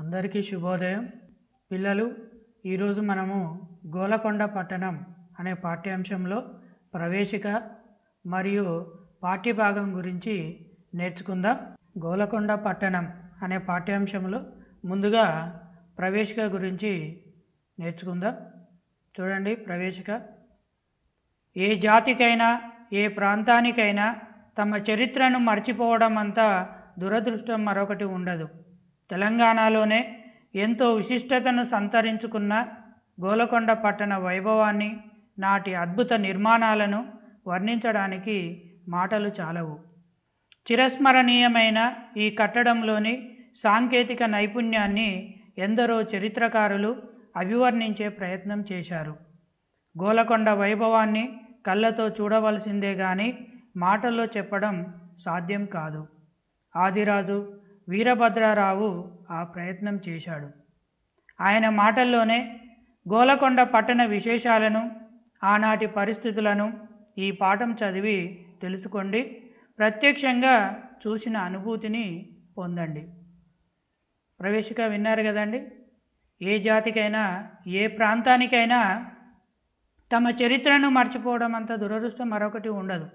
అందరికీ శుభోదయం పిల్లలు ఈరోజు మనము గోలకొండ పట్టణం అనే పాఠ్యాంశంలో ప్రవేశిక మరియు పాఠ్యభాగం గురించి నేర్చుకుందాం గోలకొండ పట్టణం అనే పాఠ్యాంశంలో ముందుగా ప్రవేశిక గురించి నేర్చుకుందాం చూడండి ప్రవేశిక ఏ జాతికైనా ఏ ప్రాంతానికైనా తమ చరిత్రను మర్చిపోవడం అంతా దురదృష్టం మరొకటి ఉండదు తెలంగాణలోనే ఎంతో విశిష్టతను సంతరించుకున్న గోలకొండ పట్టణ వైభవాన్ని నాటి అద్భుత నిర్మాణాలను వర్ణించడానికి మాటలు చాలవు చిరస్మరణీయమైన ఈ కట్టడంలోని సాంకేతిక నైపుణ్యాన్ని ఎందరో చరిత్రకారులు అభివర్ణించే ప్రయత్నం చేశారు గోలకొండ వైభవాన్ని కళ్ళతో చూడవలసిందే గాని మాటల్లో చెప్పడం సాధ్యం కాదు ఆదిరాజు వీరభద్రరావు ఆ ప్రయత్నం చేశాడు ఆయన మాటల్లోనే గోలకొండ పట్టణ విశేషాలను ఆనాటి పరిస్థితులను ఈ పాఠం చదివి తెలుసుకోండి ప్రత్యక్షంగా చూసిన అనుభూతిని పొందండి ప్రవేశిక విన్నారు కదండి ఏ జాతికైనా ఏ ప్రాంతానికైనా తమ చరిత్రను మర్చిపోవడం అంత దురదృష్టం మరొకటి ఉండదు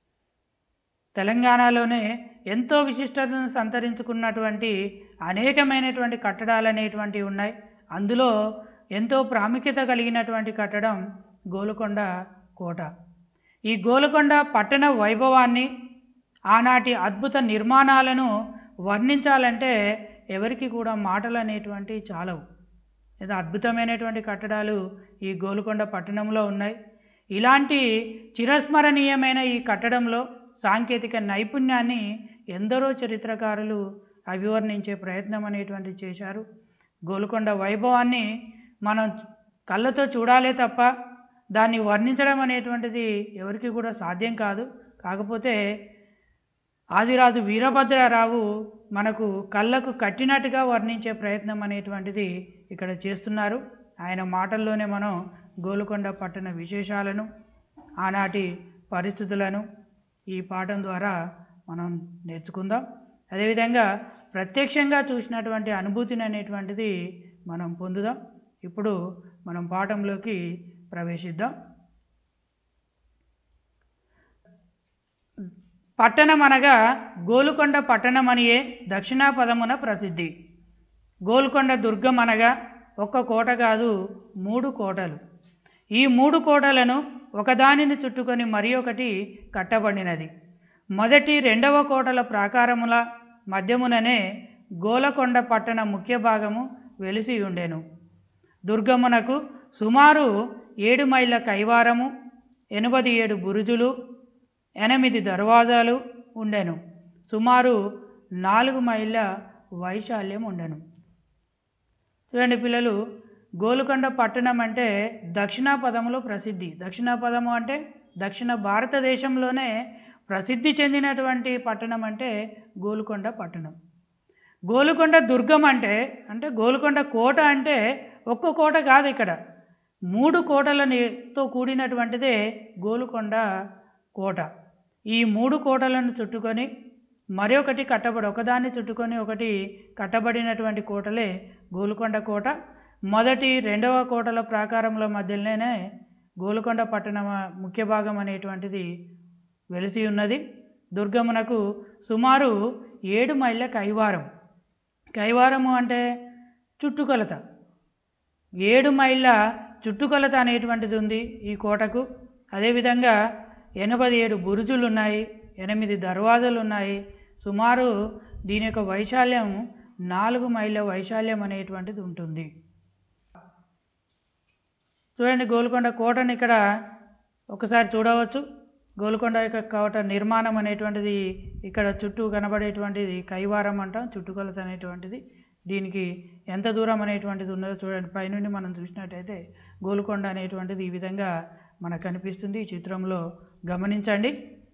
తెలంగాణలోనే ఎంతో విశిష్టతను సంతరించుకున్నటువంటి అనేకమైనటువంటి కట్టడాలు అనేటువంటివి ఉన్నాయి అందులో ఎంతో ప్రాముఖ్యత కలిగినటువంటి కట్టడం గోలుకొండ కోట ఈ గోలుకొండ పట్టణ వైభవాన్ని ఆనాటి అద్భుత నిర్మాణాలను వర్ణించాలంటే ఎవరికి కూడా మాటలు అనేటువంటివి చాలవు ఏదో అద్భుతమైనటువంటి కట్టడాలు ఈ గోలుకొండ పట్టణంలో ఉన్నాయి ఇలాంటి చిరస్మరణీయమైన ఈ కట్టడంలో సాంకేతిక నైపుణ్యాన్ని ఎందరో చరిత్రకారులు అభివర్ణించే ప్రయత్నం అనేటువంటిది చేశారు గోల్కొండ వైభవాన్ని మనం కళ్ళతో చూడాలే తప్ప దాన్ని వర్ణించడం అనేటువంటిది ఎవరికి కూడా సాధ్యం కాదు కాకపోతే ఆదిరాజు వీరభద్రరావు మనకు కళ్ళకు కట్టినట్టుగా వర్ణించే ప్రయత్నం అనేటువంటిది ఇక్కడ చేస్తున్నారు ఆయన మాటల్లోనే మనం గోలుకొండ పట్టణ విశేషాలను ఆనాటి పరిస్థితులను ఈ పాఠం ద్వారా మనం నేర్చుకుందాం అదేవిధంగా ప్రత్యక్షంగా చూసినటువంటి అనుభూతిని అనేటువంటిది మనం పొందుదాం ఇప్పుడు మనం పాఠంలోకి ప్రవేశిద్దాం పట్టణం అనగా గోలుకొండ పట్టణం అనియే దక్షిణాపదమున ప్రసిద్ధి గోల్కొండ దుర్గం అనగా ఒక్క కోట కాదు మూడు కోటలు ఈ మూడు కోటలను ఒకదానిని చుట్టుకొని మరి ఒకటి కట్టబడినది మొదటి రెండవ కోటల ప్రాకారముల మధ్యముననే గోలకొండ పట్టణ ముఖ్య భాగము వెలిసి ఉండెను దుర్గమునకు సుమారు ఏడు మైళ్ళ కైవారము ఎనభై ఏడు బురుజులు ఎనిమిది దర్వాజాలు ఉండెను సుమారు నాలుగు మైళ్ళ వైశాల్యం ఉండెను చూడండి పిల్లలు గోలుకొండ పట్టణం అంటే దక్షిణాపదములో ప్రసిద్ధి దక్షిణాపదము అంటే దక్షిణ భారతదేశంలోనే ప్రసిద్ధి చెందినటువంటి పట్టణం అంటే గోలుకొండ పట్టణం గోలుకొండ దుర్గం అంటే అంటే గోలుకొండ కోట అంటే ఒక్క కోట కాదు ఇక్కడ మూడు కోటలతో కూడినటువంటిదే గోలుకొండ కోట ఈ మూడు కోటలను చుట్టుకొని మరొకటి కట్టబడి ఒకదాన్ని చుట్టుకొని ఒకటి కట్టబడినటువంటి కోటలే గోలుకొండ కోట మొదటి రెండవ కోటల ప్రాకారంలో మధ్యలోనే గోలుకొండ పట్టణం ముఖ్య భాగం అనేటువంటిది వెలిసి ఉన్నది దుర్గమునకు సుమారు ఏడు మైళ్ళ కైవారం కైవారము అంటే చుట్టుకొలత ఏడు మైళ్ళ చుట్టుకొలత అనేటువంటిది ఉంది ఈ కోటకు అదేవిధంగా ఎనభై ఏడు బురుజులు ఉన్నాయి ఎనిమిది దర్వాజలు ఉన్నాయి సుమారు దీని యొక్క వైశాల్యం నాలుగు మైళ్ళ వైశాల్యం అనేటువంటిది ఉంటుంది చూడండి గోల్కొండ కోటను ఇక్కడ ఒకసారి చూడవచ్చు గోల్కొండ యొక్క కోట నిర్మాణం అనేటువంటిది ఇక్కడ చుట్టూ కనబడేటువంటిది కైవారం అంటాం చుట్టుకొలత అనేటువంటిది దీనికి ఎంత దూరం అనేటువంటిది ఉన్నదో చూడండి పైనుండి మనం చూసినట్టయితే గోల్కొండ అనేటువంటిది ఈ విధంగా మనకు కనిపిస్తుంది ఈ చిత్రంలో గమనించండి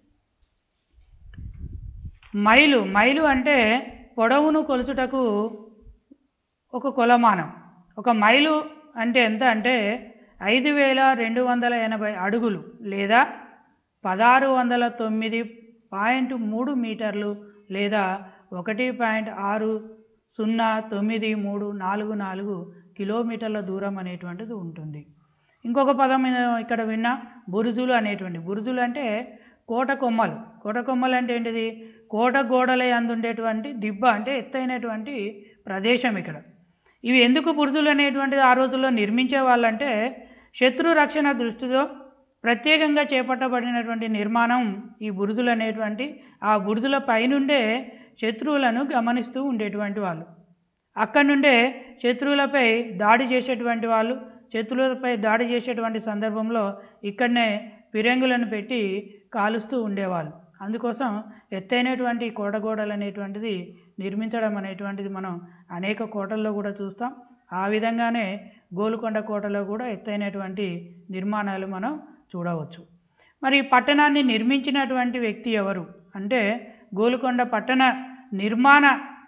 మైలు మైలు అంటే పొడవును కొలుచుటకు ఒక కొలమానం ఒక మైలు అంటే ఎంత అంటే ఐదు వేల రెండు వందల ఎనభై అడుగులు లేదా పదహారు వందల తొమ్మిది పాయింట్ మూడు మీటర్లు లేదా ఒకటి పాయింట్ ఆరు సున్నా తొమ్మిది మూడు నాలుగు నాలుగు కిలోమీటర్ల దూరం అనేటువంటిది ఉంటుంది ఇంకొక పదం మీద- ఇక్కడ విన్నా బురుజులు అనేటువంటి బురుజులు అంటే కోట కొమ్మలు కోట కొమ్మలు అంటే ఏంటిది కోట గోడల అందుండేటువంటి దిబ్బ అంటే ఎత్తైనటువంటి ప్రదేశం ఇక్కడ ఇవి ఎందుకు బురుజులు అనేటువంటిది ఆ రోజుల్లో నిర్మించే వాళ్ళంటే శత్రు రక్షణ దృష్టితో ప్రత్యేకంగా చేపట్టబడినటువంటి నిర్మాణం ఈ బురుజులు అనేటువంటి ఆ బురుజుల పైనుండే శత్రువులను గమనిస్తూ ఉండేటువంటి వాళ్ళు అక్కడి నుండే శత్రువులపై దాడి చేసేటువంటి వాళ్ళు శత్రువులపై దాడి చేసేటువంటి సందర్భంలో ఇక్కడనే ఫిరంగులను పెట్టి కాలుస్తూ ఉండేవాళ్ళు అందుకోసం ఎత్తైనటువంటి కోటగోడలు అనేటువంటిది నిర్మించడం అనేటువంటిది మనం అనేక కోటల్లో కూడా చూస్తాం ఆ విధంగానే గోల్కొండ కోటలో కూడా ఎత్తైనటువంటి నిర్మాణాలు మనం చూడవచ్చు మరి ఈ పట్టణాన్ని నిర్మించినటువంటి వ్యక్తి ఎవరు అంటే గోల్కొండ పట్టణ నిర్మాణ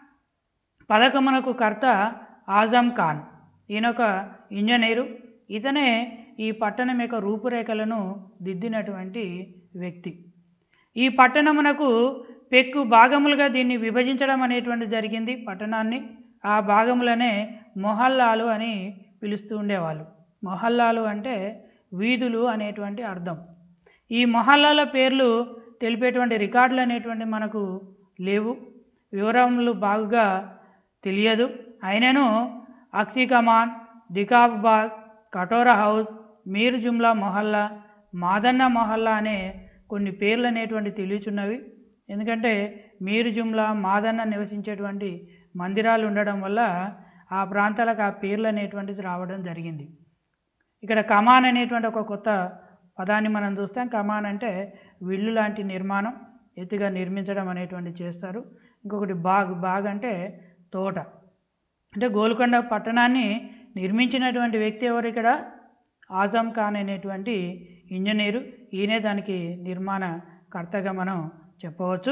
పథకమునకు కర్త ఆజం ఖాన్ ఈయనొక ఇంజనీరు ఇతనే ఈ పట్టణం యొక్క రూపురేఖలను దిద్దినటువంటి వ్యక్తి ఈ పట్టణమునకు పెక్కు భాగములుగా దీన్ని విభజించడం అనేటువంటి జరిగింది పట్టణాన్ని ఆ భాగములనే మొహల్లాలు అని పిలుస్తూ ఉండేవాళ్ళు మొహల్లాలు అంటే వీధులు అనేటువంటి అర్థం ఈ మొహల్లాల పేర్లు తెలిపేటువంటి రికార్డులు అనేటువంటి మనకు లేవు వివరములు బాగుగా తెలియదు అయినను అక్సీ కమాన్ దికాబాద్ కటోరా హౌస్ మీర్ జుమ్లా మొహల్లా మాదన్న మొహల్లా అనే కొన్ని పేర్లు అనేటువంటి తెలియచున్నవి ఎందుకంటే మీర్ జుమ్లా మాదన్న నివసించేటువంటి మందిరాలు ఉండడం వల్ల ఆ ప్రాంతాలకు ఆ పేర్లు అనేటువంటిది రావడం జరిగింది ఇక్కడ కమాన్ అనేటువంటి ఒక కొత్త పదాన్ని మనం చూస్తాం కమాన్ అంటే విల్లు లాంటి నిర్మాణం ఎత్తుగా నిర్మించడం అనేటువంటి చేస్తారు ఇంకొకటి బాగ్ బాగ్ అంటే తోట అంటే గోల్కొండ పట్టణాన్ని నిర్మించినటువంటి వ్యక్తి ఎవరు ఇక్కడ ఆజం ఖాన్ అనేటువంటి ఇంజనీరు ఈయనే దానికి నిర్మాణ కర్తగా మనం చెప్పవచ్చు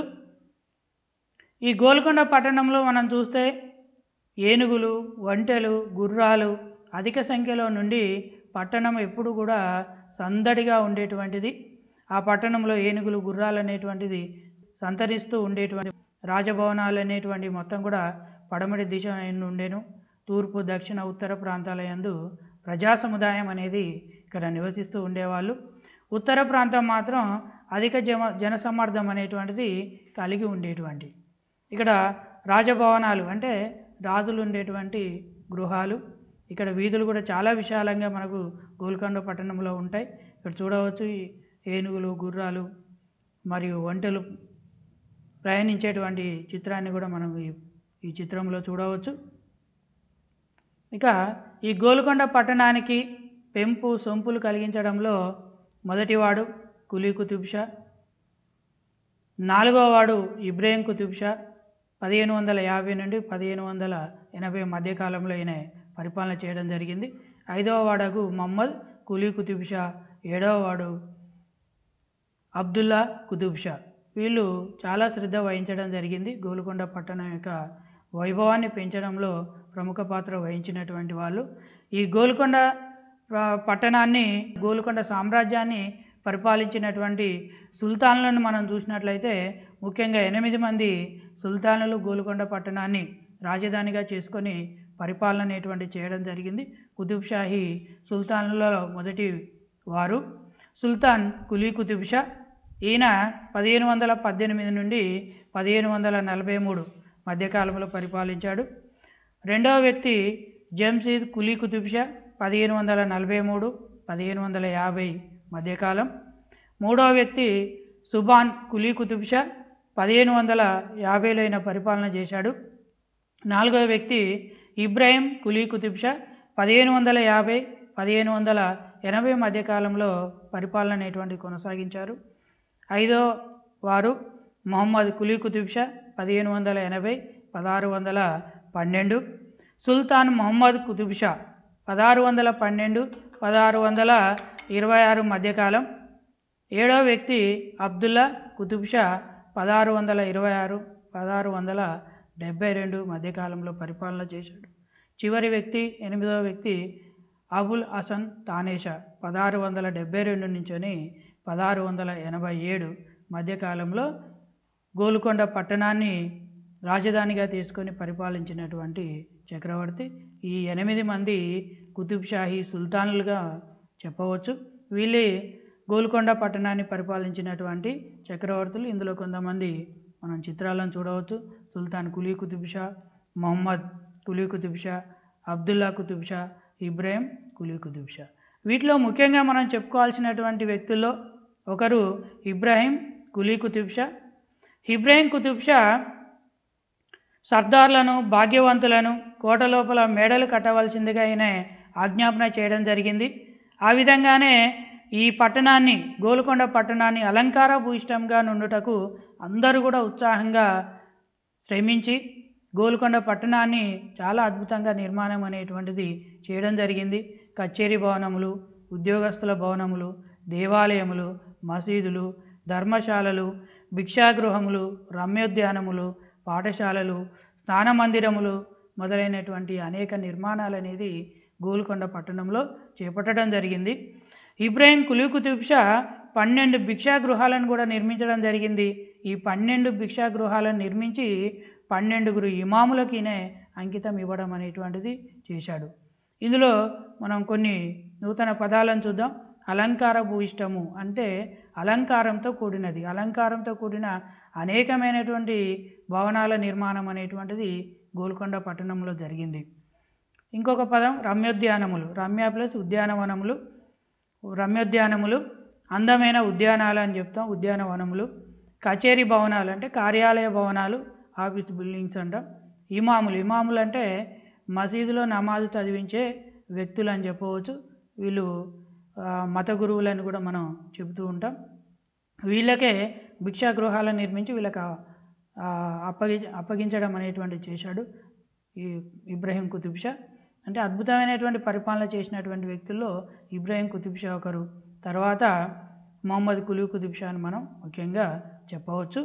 ఈ గోల్కొండ పట్టణంలో మనం చూస్తే ఏనుగులు ఒంటెలు గుర్రాలు అధిక సంఖ్యలో నుండి పట్టణం ఎప్పుడు కూడా సందడిగా ఉండేటువంటిది ఆ పట్టణంలో ఏనుగులు గుర్రాలు అనేటువంటిది సంతరిస్తూ ఉండేటువంటి రాజభవనాలు అనేటువంటి మొత్తం కూడా పడమటి దిశ ఎందు ఉండేను తూర్పు దక్షిణ ఉత్తర ప్రాంతాల యందు ప్రజా సముదాయం అనేది ఇక్కడ నివసిస్తూ ఉండేవాళ్ళు ఉత్తర ప్రాంతం మాత్రం అధిక జమ జనసమ్మర్దం అనేటువంటిది కలిగి ఉండేటువంటి ఇక్కడ రాజభవనాలు అంటే రాజులు ఉండేటువంటి గృహాలు ఇక్కడ వీధులు కూడా చాలా విశాలంగా మనకు గోల్కొండ పట్టణంలో ఉంటాయి ఇక్కడ చూడవచ్చు ఈ ఏనుగులు గుర్రాలు మరియు ఒంటెలు ప్రయాణించేటువంటి చిత్రాన్ని కూడా మనం ఈ ఈ చిత్రంలో చూడవచ్చు ఇక ఈ గోల్కొండ పట్టణానికి పెంపు సొంపులు కలిగించడంలో మొదటివాడు కులీ కుతుబ్ షా నాలుగవ వాడు ఇబ్రాహిం కుతుబ్ షా పదిహేను వందల యాభై నుండి పదిహేను వందల ఎనభై మధ్యకాలంలో ఈయన పరిపాలన చేయడం జరిగింది ఐదవ వాడకు మహమ్మద్ కులీ కుతుబ్ షా ఏడవ వాడు అబ్దుల్లా కుతుబ్ షా వీళ్ళు చాలా శ్రద్ధ వహించడం జరిగింది గోల్కొండ పట్టణం యొక్క వైభవాన్ని పెంచడంలో ప్రముఖ పాత్ర వహించినటువంటి వాళ్ళు ఈ గోల్కొండ ప- పట్టణాన్ని గోల్కొండ సామ్రాజ్యాన్ని పరిపాలించినటువంటి సుల్తాన్లను మనం చూసినట్లయితే ముఖ్యంగా ఎనిమిది మంది సుల్తానులు గోల్కొండ పట్టణాన్ని రాజధానిగా చేసుకొని పరిపాలన అనేటువంటి చేయడం జరిగింది కుతుబ్ షాహీ సుల్తానులలో మొదటి వారు సుల్తాన్ కులీ కుతుబ్ షా ఈయన పదిహేను వందల పద్దెనిమిది నుండి పదిహేను వందల నలభై మూడు మధ్యకాలంలో పరిపాలించాడు రెండవ వ్యక్తి జంషీద్ కులీ కుతుబ్ షా పదిహేను వందల నలభై మూడు పదిహేను వందల యాభై మధ్యకాలం మూడవ వ్యక్తి సుబాన్ కులీ కుతుబ్ షా పదిహేను వందల యాభైలో ఆయన పరిపాలన చేశాడు నాలుగవ వ్యక్తి ఇబ్రాహిం కులీ కుతుబ్ షా పదిహేను వందల యాభై పదిహేను వందల ఎనభై మధ్యకాలంలో పరిపాలన అనేటువంటి కొనసాగించారు ఐదో వారు మొహమ్మద్ కులీ కుతుబ్ షా పదిహేను వందల ఎనభై పదహారు వందల పన్నెండు సుల్తాన్ మొహమ్మద్ కుతుబ్ షా పదహారు వందల పన్నెండు పదహారు వందల ఇరవై ఆరు మధ్యకాలం ఏడవ వ్యక్తి అబ్దుల్లా కుతుబ్ షా పదహారు వందల ఇరవై ఆరు పదహారు వందల డెబ్బై రెండు మధ్యకాలంలో పరిపాలన చేశాడు చివరి వ్యక్తి ఎనిమిదవ వ్యక్తి అబుల్ హసన్ తానేషా పదహారు వందల డెబ్బై రెండు నుంచొని పదహారు వందల ఎనభై ఏడు మధ్యకాలంలో గోల్కొండ పట్టణాన్ని రాజధానిగా తీసుకొని పరిపాలించినటువంటి చక్రవర్తి ఈ ఎనిమిది మంది కుతుబ్ షాహీ సుల్తానులుగా చెప్పవచ్చు వీళ్ళే గోల్కొండ పట్టణాన్ని పరిపాలించినటువంటి చక్రవర్తులు ఇందులో కొంతమంది మనం చిత్రాలను చూడవచ్చు సుల్తాన్ కులీ కుతుబ్ షా మొహమ్మద్ కులీ కుతుబ్ షా అబ్దుల్లా కుతుబ్ షా ఇబ్రాహిం కులీ కుతుబ్ షా వీటిలో ముఖ్యంగా మనం చెప్పుకోవాల్సినటువంటి వ్యక్తుల్లో ఒకరు ఇబ్రాహిం కులీ కుతుబ్ షా ఇబ్రాహిం కుతుబ్ షా సర్దార్లను భాగ్యవంతులను కోట లోపల మేడలు కట్టవలసిందిగా ఆయన ఆజ్ఞాపన చేయడం జరిగింది ఆ విధంగానే ఈ పట్టణాన్ని గోల్కొండ పట్టణాన్ని అలంకార భూయిష్టంగా నుండుటకు అందరూ కూడా ఉత్సాహంగా శ్రమించి గోల్కొండ పట్టణాన్ని చాలా అద్భుతంగా నిర్మాణం అనేటువంటిది చేయడం జరిగింది కచేరీ భవనములు ఉద్యోగస్తుల భవనములు దేవాలయములు మసీదులు ధర్మశాలలు భిక్షాగృహములు రమ్యోద్యానములు పాఠశాలలు స్నాన మందిరములు మొదలైనటువంటి అనేక నిర్మాణాలు అనేది గోల్కొండ పట్టణంలో చేపట్టడం జరిగింది ఇబ్రాహిం కులీ కుతుబ్ షా పన్నెండు భిక్షాగృహాలను కూడా నిర్మించడం జరిగింది ఈ పన్నెండు భిక్షాగృహాలను నిర్మించి పన్నెండుగురు ఇమాములకి ఈయన అంకితం ఇవ్వడం అనేటువంటిది చేశాడు ఇందులో మనం కొన్ని నూతన పదాలను చూద్దాం అలంకార భూయిష్టము అంటే అలంకారంతో కూడినది అలంకారంతో కూడిన అనేకమైనటువంటి భవనాల నిర్మాణం అనేటువంటిది గోల్కొండ పట్టణంలో జరిగింది ఇంకొక పదం రమ్యోద్యానములు రమ్య ప్లస్ ఉద్యానవనములు రమ్యోద్యానములు అందమైన ఉద్యానాలు అని చెప్తాం ఉద్యానవనములు కచేరీ భవనాలు అంటే కార్యాలయ భవనాలు ఆఫీస్ బిల్డింగ్స్ అంటాం ఇమాములు ఇమాములు అంటే మసీదులో నమాజు చదివించే వ్యక్తులు అని చెప్పవచ్చు వీళ్ళు ఆ, మత గురువులని కూడా మనం చెబుతూ ఉంటాం వీళ్ళకే భిక్షాగృహాలను నిర్మించి వీళ్ళకి ఆ, అప్పగి అప్పగించడం అనేటువంటి చేశాడు ఈ ఇబ్రాహీం కుతుబ్ షా అంటే అద్భుతమైనటువంటి పరిపాలన చేసినటువంటి వ్యక్తుల్లో ఇబ్రాహీం కుతుబ్ షా ఒకరు తర్వాత మొహమ్మద్ కులీ కుతుబ్ షా అని మనం ముఖ్యంగా చెప్పవచ్చు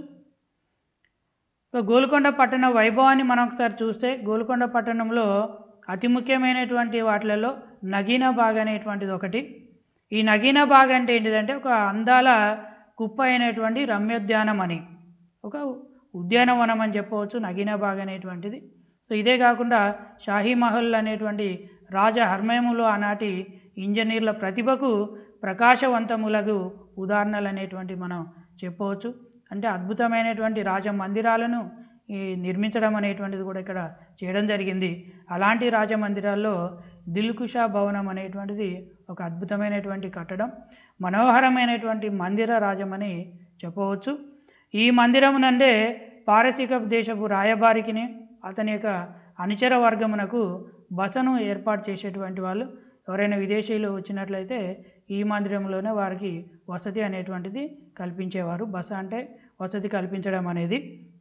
ఇక గోల్కొండ పట్టణ వైభవాన్ని మనం ఒకసారి చూస్తే గోల్కొండ పట్టణంలో అతి ముఖ్యమైనటువంటి వాటిలలో నగీనా బాగ్ అనేటువంటిది ఒకటి ఈ నగీనా బాగ్ అంటే ఏంటిదంటే ఒక అందాల కుప్ప అయినటువంటి రమ్యోద్యానం అని ఒక ఉద్యానవనం అని చెప్పవచ్చు నగీనా బాగ్ అనేటువంటిది సో ఇదే కాకుండా షాహీ మహల్ అనేటువంటి రాజ హర్మయములో ఆనాటి ఇంజనీర్ల ప్రతిభకు ప్రకాశవంతములకు ఉదాహరణలు అనేటువంటి మనం చెప్పవచ్చు అంటే అద్భుతమైనటువంటి రాజ మందిరాలను ఈ నిర్మించడం అనేటువంటిది కూడా ఇక్కడ చేయడం జరిగింది అలాంటి రాజ మందిరాల్లో దిల్కుషా భవనం అనేటువంటిది ఒక అద్భుతమైనటువంటి కట్టడం మనోహరమైనటువంటి మందిర రాజమని చెప్పవచ్చు ఈ మందిరం నందే పారసీక దేశపు రాయబారికిని అతని యొక్క అనుచర వర్గమునకు బసను ఏర్పాటు చేసేటువంటి వాళ్ళు ఎవరైనా విదేశీయులు వచ్చినట్లయితే ఈ మందిరంలోనే వారికి వసతి అనేటువంటిది కల్పించేవారు బస అంటే వసతి కల్పించడం అనేది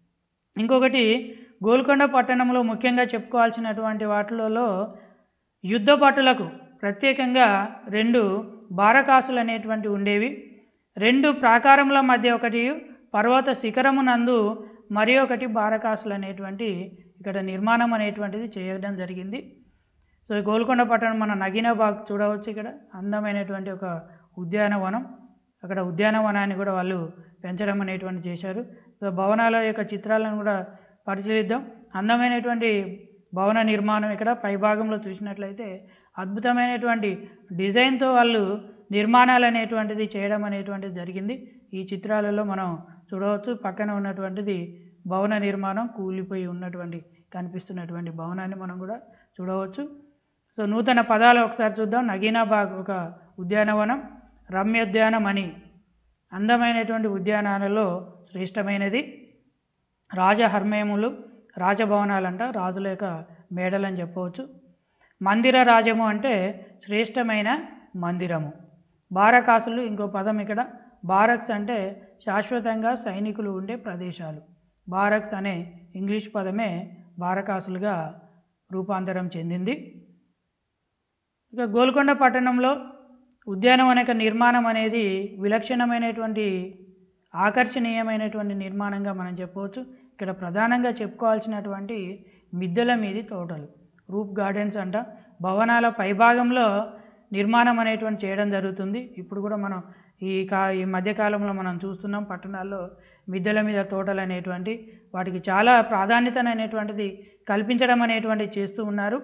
ఇంకొకటి గోల్కొండ పట్టణంలో ముఖ్యంగా చెప్పుకోవాల్సినటువంటి వాటిలలో యుద్ధ భటులకు ప్రత్యేకంగా రెండు బారకాసులు అనేటువంటి ఉండేవి రెండు ప్రాకారముల మధ్య ఒకటి పర్వత శిఖరమునందు మరి ఒకటి బారకాసులు అనేటువంటి ఇక్కడ నిర్మాణం అనేటువంటిది చేయడం జరిగింది సో ఈ గోల్కొండ పట్టణం మన నగీనాబాగ్ చూడవచ్చు ఇక్కడ అందమైనటువంటి ఒక ఉద్యానవనం అక్కడ ఉద్యానవనాన్ని కూడా వాళ్ళు పెంచడం అనేటువంటి చేశారు సో భవనాల యొక్క చిత్రాలను కూడా పరిశీలిద్దాం అందమైనటువంటి భవన నిర్మాణం ఇక్కడ పైభాగంలో చూసినట్లయితే అద్భుతమైనటువంటి డిజైన్తో వాళ్ళు నిర్మాణాలు అనేటువంటిది చేయడం అనేటువంటిది జరిగింది ఈ చిత్రాలలో మనం చూడవచ్చు పక్కన ఉన్నటువంటిది భవన నిర్మాణం కూలిపోయి ఉన్నటువంటి కనిపిస్తున్నటువంటి భవనాన్ని మనం కూడా చూడవచ్చు సో నూతన పదాలు ఒకసారి చూద్దాం నగీనాబాగ్ ఒక ఉద్యానవనం రమ్యోద్యానం అని అందమైనటువంటి ఉద్యానాలలో శ్రేష్టమైనది రాజహర్మయములు రాజభవనాలంట రాజుల యొక్క మేడలని చెప్పవచ్చు మందిర రాజము అంటే శ్రేష్టమైన మందిరము బారకాసులు ఇంకో పదం ఇక్కడ బారక్స్ అంటే శాశ్వతంగా సైనికులు ఉండే ప్రదేశాలు బారక్స్ అనే ఇంగ్లీష్ పదమే బారకాసులుగా రూపాంతరం చెందింది ఇక గోల్కొండ పట్టణంలో ఉద్యానవన యొక్క నిర్మాణం అనేది విలక్షణమైనటువంటి ఆకర్షణీయమైనటువంటి నిర్మాణంగా మనం చెప్పవచ్చు ఇక్కడ ప్రధానంగా చెప్పుకోవాల్సినటువంటి మిద్దెల మీది తోటలు రూప్ గార్డెన్స్ అంట భవనాల పైభాగంలో నిర్మాణం అనేటువంటి చేయడం జరుగుతుంది ఇప్పుడు కూడా మనం ఈ కా ఈ మధ్యకాలంలో మనం చూస్తున్నాం పట్టణాల్లో మిద్దెల మీద తోటలు అనేటువంటి వాటికి చాలా ప్రాధాన్యత అనేటువంటిది కల్పించడం అనేటువంటిది చేస్తూ ఉన్నారు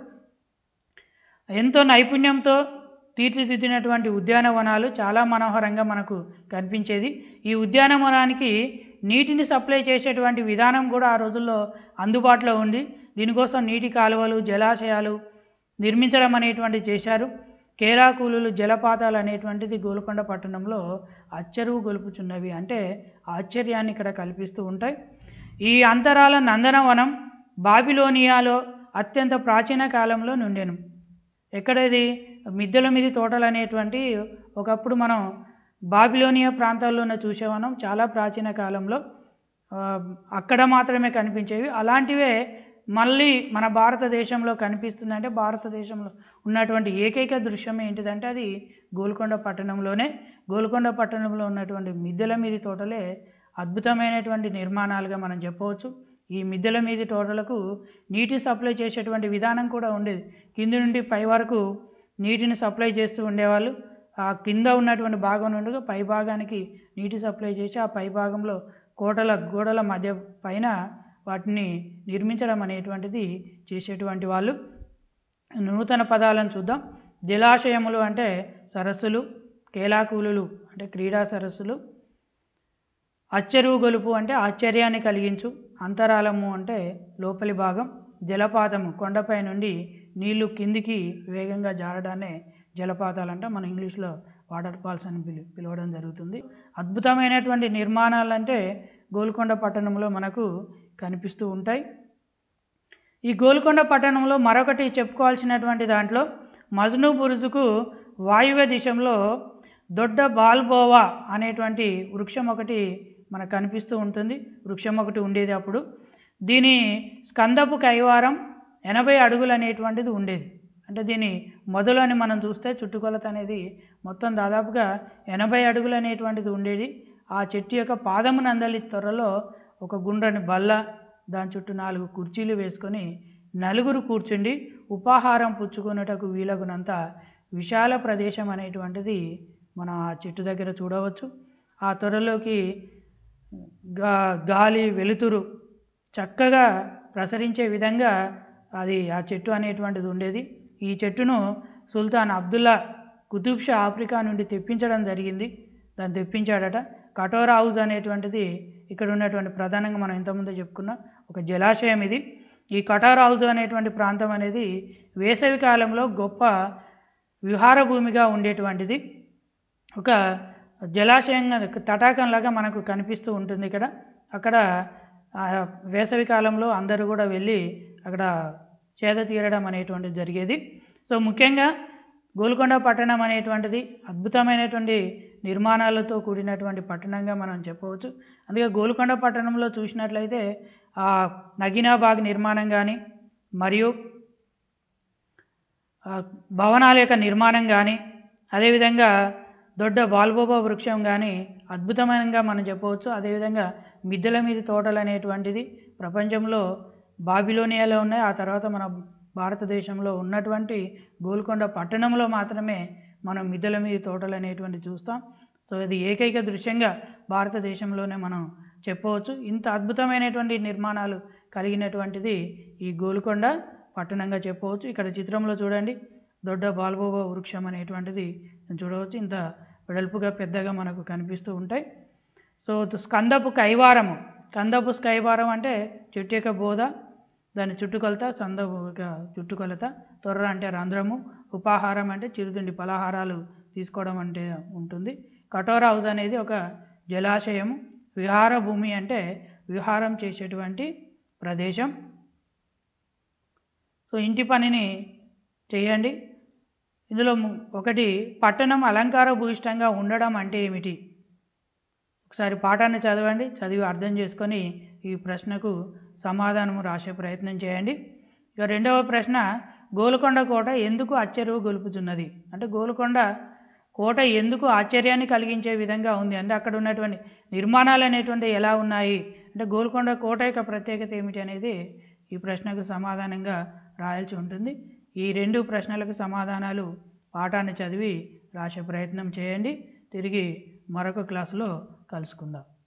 ఎంతో నైపుణ్యంతో తీర్చిదిద్దినటువంటి ఉద్యానవనాలు చాలా మనోహరంగా మనకు కనిపించేది ఈ ఉద్యానవనానికి నీటిని సప్లై చేసేటువంటి విధానం కూడా ఆ రోజుల్లో అందుబాటులో ఉంది దీనికోసం నీటి కాలువలు జలాశయాలు నిర్మించడం అనేటువంటిది చేశారు కేరాకూలులు జలపాతాలు అనేటువంటిది గోల్కొండ పట్టణంలో అచ్చరువు గొలుపుచున్నవి అంటే ఆశ్చర్యాన్ని ఇక్కడ కల్పిస్తూ ఉంటాయి ఈ అంతరాల నందనవనం బాబిలోనియాలో అత్యంత ప్రాచీన కాలంలో నుండెను ఎక్కడ ఇది మిద్దెల మీద తోటలు అనేటువంటి ఒకప్పుడు మనం బాబిలోనియా ప్రాంతాల్లోనే చూసేవాళ్ళం చాలా ప్రాచీన కాలంలో ఆ, అక్కడ మాత్రమే కనిపించేవి అలాంటివే మళ్ళీ మన భారతదేశంలో కనిపిస్తుందంటే భారతదేశంలో ఉన్నటువంటి ఏకైక దృశ్యం ఏంటిదంటే అది గోల్కొండ పట్టణంలోనే గోల్కొండ పట్టణంలో ఉన్నటువంటి మిద్దెల మీది తోటలే అద్భుతమైనటువంటి నిర్మాణాలుగా మనం చెప్పవచ్చు ఈ మిద్దెల మీది తోటలకు నీటి సప్లై చేసేటువంటి విధానం కూడా ఉండేది కింది నుండి పై వరకు నీటిని సప్లై చేస్తూ ఉండేవాళ్ళు ఆ కింద ఉన్నటువంటి భాగం నుండి పై భాగానికి నీటి సప్లై చేసి ఆ పై భాగంలో కోటల గోడల మధ్య పైన వాటిని నిర్మించడం అనేటువంటిది చేసేటువంటి వాళ్ళు నూతన పదాలను చూద్దాం జలాశయములు అంటే సరస్సులు కేలాకూలులు అంటే క్రీడా సరస్సులు అచ్చరువు గొలుపు అంటే ఆశ్చర్యాన్ని కలిగించు అంతరాలము అంటే లోపలి భాగం జలపాతము కొండపై నుండి నీళ్లు కిందికి వేగంగా జారడాన్నే జలపాతాలు అంటే మన ఇంగ్లీష్లో వాటర్ ఫాల్స్ అని పిలు పిలవడం జరుగుతుంది అద్భుతమైనటువంటి నిర్మాణాలంటే గోల్కొండ పట్టణంలో మనకు కనిపిస్తూ ఉంటాయి ఈ గోల్కొండ పట్టణంలో మరొకటి చెప్పుకోవాల్సినటువంటి దాంట్లో మజ్ను బురుజుకు వాయువ్య దిశలో దొడ్డ బాల్బోవా అనేటువంటి వృక్షం ఒకటి మనకు కనిపిస్తూ ఉంటుంది వృక్షం ఒకటి ఉండేది అప్పుడు దీని స్కందపు కైవారం ఎనభై అడుగులు అనేటువంటిది ఉండేది అంటే దీని మొదలు అని మనం చూస్తే చుట్టుకొలత అనేది మొత్తం దాదాపుగా ఎనభై అడుగులు అనేటువంటిది ఉండేది ఆ చెట్టు యొక్క పాదము నందలి త్వరలో ఒక గుండ్రని బల్ల దాని చుట్టూ నాలుగు కుర్చీలు వేసుకొని నలుగురు కూర్చుండి ఉపాహారం పుచ్చుకునేటకు వీలగునంత విశాల ప్రదేశం అనేటువంటిది మన ఆ చెట్టు దగ్గర చూడవచ్చు ఆ త్వరలోకి గా గాలి వెలుతురు చక్కగా ప్రసరించే విధంగా అది ఆ చెట్టు అనేటువంటిది ఉండేది ఈ చెట్టును సుల్తాన్ అబ్దుల్లా కుతుబ్ షా ఆఫ్రికా నుండి తెప్పించడం జరిగింది దాన్ని తెప్పించాడట కటోరా హౌస్ అనేటువంటిది ఇక్కడ ఉన్నటువంటి ప్రధానంగా మనం ఇంతకుముందు చెప్పుకున్నాం ఒక జలాశయం ఇది ఈ కటార్ హౌస్ అనేటువంటి ప్రాంతం అనేది వేసవి కాలంలో గొప్ప విహార భూమిగా ఉండేటువంటిది ఒక జలాశయంగా తటాకంలాగా మనకు కనిపిస్తూ ఉంటుంది ఇక్కడ అక్కడ ఆ వేసవి కాలంలో అందరూ కూడా వెళ్ళి అక్కడ చేద తీరడం అనేటువంటిది జరిగేది సో ముఖ్యంగా గోల్కొండ పట్టణం అనేటువంటిది అద్భుతమైనటువంటి నిర్మాణాలతో కూడినటువంటి పట్టణంగా మనం చెప్పవచ్చు అందుకే గోల్కొండ పట్టణంలో చూసినట్లయితే ఆ నగీనాబాగ్ నిర్మాణం కానీ మరియు ఆ భవనాల యొక్క నిర్మాణం కానీ అదేవిధంగా దొడ్డ బాల్బోబా వృక్షం కానీ అద్భుతమైనగా మనం చెప్పవచ్చు అదేవిధంగా మిద్దెల మీద తోటలు అనేటువంటిది ప్రపంచంలో బాబిలోనియాలో ఉన్నాయి ఆ తర్వాత మన భారతదేశంలో ఉన్నటువంటి గోల్కొండ పట్టణంలో మాత్రమే మనం మిద్దెల మీద తోటలు అనేటువంటి చూస్తాం సో ఇది ఏకైక దృశ్యంగా భారతదేశంలోనే మనం చెప్పవచ్చు ఇంత అద్భుతమైనటువంటి నిర్మాణాలు కలిగినటువంటిది ఈ గోల్కొండ పట్టణంగా చెప్పవచ్చు ఇక్కడ చిత్రంలో చూడండి దొడ్డ బాల్బోబా వృక్షం అనేటువంటిది చూడవచ్చు ఇంత వెడల్పుగా పెద్దగా మనకు కనిపిస్తూ ఉంటాయి సో స్కందపు కైవారము స్కందపు కైవారం అంటే చెట్టు యొక్క బోధ దాని చుట్టుకొలత సందపు యొక్క చుట్టుకొలత తొర్ర అంటే రంధ్రము ఉపాహారం అంటే చిరుతిండి పలహారాలు తీసుకోవడం అంటే ఉంటుంది కటోరా హౌస్ అనేది ఒక జలాశయము విహార భూమి అంటే విహారం చేసేటువంటి ప్రదేశం సో ఇంటి పనిని చేయండి ఇందులో ము- ఒకటి పట్టణం అలంకార భూయిష్టంగా ఉండడం అంటే ఏమిటి ఒకసారి పాఠాన్ని చదవండి చదివి అర్థం చేసుకొని ఈ ప్రశ్నకు సమాధానం రాసే ప్రయత్నం చేయండి ఇక రెండవ ప్రశ్న గోల్కొండ కోట ఎందుకు ఆశ్చర్యం గొలుపుతున్నది అంటే గోల్కొండ కోట ఎందుకు ఆశ్చర్యాన్ని కలిగించే విధంగా ఉంది అంటే అక్కడ ఉన్నటువంటి నిర్మాణాలు అనేటువంటి ఎలా ఉన్నాయి అంటే గోల్కొండ కోట యొక్క ప్రత్యేకత ఏమిటి అనేది ఈ ప్రశ్నకు సమాధానంగా రాయాల్సి ఉంటుంది ఈ రెండు ప్రశ్నలకు సమాధానాలు పాఠాన్ని చదివి రాసే ప్రయత్నం చేయండి తిరిగి మరొక క్లాసులో కలుసుకుందాం